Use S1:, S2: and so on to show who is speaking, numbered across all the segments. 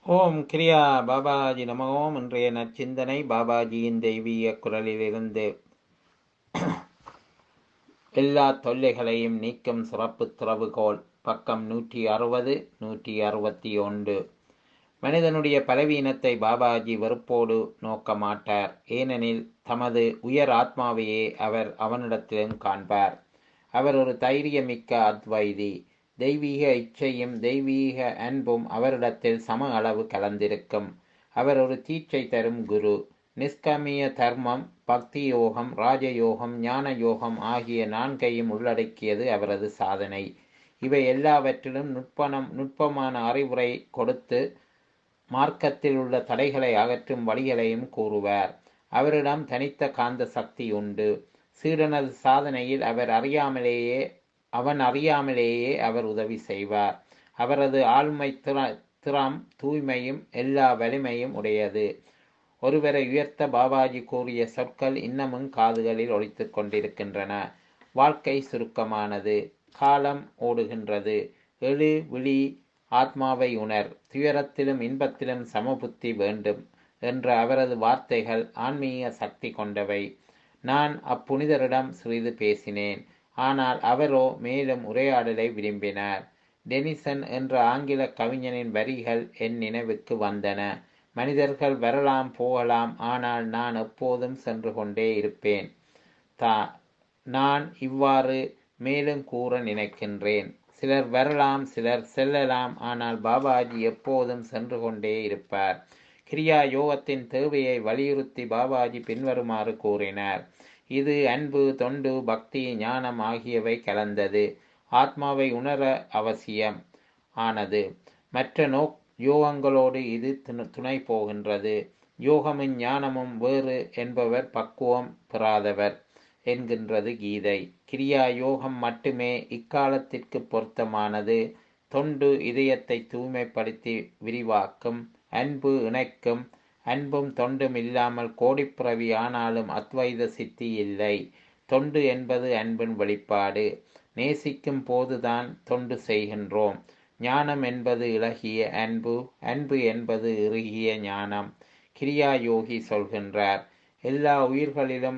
S1: ஓம் கிரியா பாபாஜி நம ஓம் இன்றைய நற்சிந்தனை பாபாஜியின் தெய்வீக குரலிலிருந்து எல்லா தொல்லைகளையும் நீக்கும் சிறப்பு திறவுகோல் பக்கம் நூற்றி அறுபது நூற்றி அறுபத்தி ஒன்று மனிதனுடைய பலவீனத்தை பாபாஜி வெறுப்போடு நோக்க மாட்டார் ஏனெனில் தமது உயர் ஆத்மாவையே அவர் அவனிடத்திலும் காண்பார் அவர் ஒரு தைரியமிக்க அத்வைதி தெய்வீக இச்சையும் தெய்வீக அன்பும் அவரிடத்தில் சம அளவு கலந்திருக்கும் அவர் ஒரு தீட்சை தரும் குரு நிஷ்கமிய தர்மம் பக்தி யோகம் ராஜயோகம் ஞான யோகம் ஆகிய நான்கையும் உள்ளடக்கியது அவரது சாதனை இவை எல்லாவற்றிலும் நுட்பனம் நுட்பமான அறிவுரை கொடுத்து மார்க்கத்தில் உள்ள தடைகளை அகற்றும் வழிகளையும் கூறுவார் அவரிடம் தனித்த காந்த சக்தி உண்டு சீடனது சாதனையில் அவர் அறியாமலேயே அவன் அறியாமலேயே அவர் உதவி செய்வார் அவரது ஆழ்மை திற திறம் தூய்மையும் எல்லா வலிமையும் உடையது ஒருவரை உயர்த்த பாபாஜி கூறிய சொற்கள் இன்னமும் காதுகளில் ஒழித்து கொண்டிருக்கின்றன வாழ்க்கை சுருக்கமானது காலம் ஓடுகின்றது எழு விழி ஆத்மாவை உணர் துயரத்திலும் இன்பத்திலும் சமபுத்தி வேண்டும் என்ற அவரது வார்த்தைகள் ஆன்மீக சக்தி கொண்டவை நான் அப்புனிதரிடம் சிறிது பேசினேன் ஆனால் அவரோ மேலும் உரையாடலை விரும்பினார் டெனிசன் என்ற ஆங்கில கவிஞனின் வரிகள் என் நினைவுக்கு வந்தன மனிதர்கள் வரலாம் போகலாம் ஆனால் நான் எப்போதும் சென்று கொண்டே இருப்பேன் தா நான் இவ்வாறு மேலும் கூற நினைக்கின்றேன் சிலர் வரலாம் சிலர் செல்லலாம் ஆனால் பாபாஜி எப்போதும் சென்று கொண்டே இருப்பார் கிரியா யோகத்தின் தேவையை வலியுறுத்தி பாபாஜி பின்வருமாறு கூறினார் இது அன்பு தொண்டு பக்தி ஞானம் ஆகியவை கலந்தது ஆத்மாவை உணர அவசியம் ஆனது மற்ற நோக் யோகங்களோடு இது துணை போகின்றது யோகமும் ஞானமும் வேறு என்பவர் பக்குவம் பெறாதவர் என்கின்றது கீதை கிரியா யோகம் மட்டுமே இக்காலத்திற்கு பொருத்தமானது தொண்டு இதயத்தை தூய்மைப்படுத்தி விரிவாக்கும் அன்பு இணைக்கும் அன்பும் தொண்டும் இல்லாமல் கோடிப்பிறவி ஆனாலும் அத்வைத சித்தி இல்லை தொண்டு என்பது அன்பின் வெளிப்பாடு நேசிக்கும் போதுதான் தொண்டு செய்கின்றோம் ஞானம் என்பது இளகிய அன்பு அன்பு என்பது இறுகிய ஞானம் கிரியா யோகி சொல்கின்றார் எல்லா உயிர்களிலும்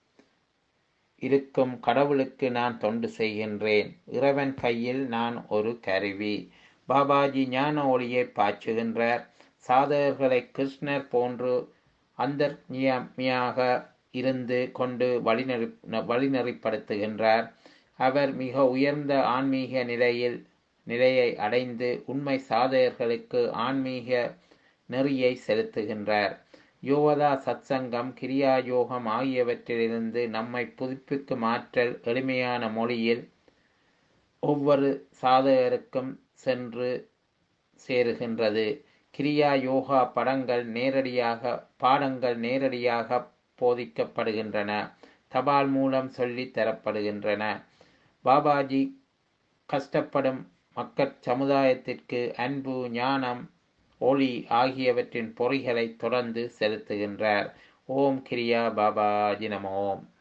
S1: இருக்கும் கடவுளுக்கு நான் தொண்டு செய்கின்றேன் இறைவன் கையில் நான் ஒரு கருவி பாபாஜி ஞான ஒளியை பாய்ச்சுகின்றார் சாதகர்களை கிருஷ்ணர் போன்று அந்தர்மியாக இருந்து கொண்டு வழிநெறி வழிநெறிப்படுத்துகின்றார் அவர் மிக உயர்ந்த ஆன்மீக நிலையில் நிலையை அடைந்து உண்மை சாதகர்களுக்கு ஆன்மீக நெறியை செலுத்துகின்றார் யோகதா சத்சங்கம் கிரியா யோகம் ஆகியவற்றிலிருந்து நம்மை புதுப்பிக்கும் ஆற்றல் எளிமையான மொழியில் ஒவ்வொரு சாதகருக்கும் சென்று சேருகின்றது கிரியா யோகா படங்கள் நேரடியாக பாடங்கள் நேரடியாக போதிக்கப்படுகின்றன தபால் மூலம் சொல்லி தரப்படுகின்றன பாபாஜி கஷ்டப்படும் மக்கள் சமுதாயத்திற்கு அன்பு ஞானம் ஒளி ஆகியவற்றின் பொறிகளை தொடர்ந்து செலுத்துகின்றார் ஓம் கிரியா பாபாஜி நம ஓம்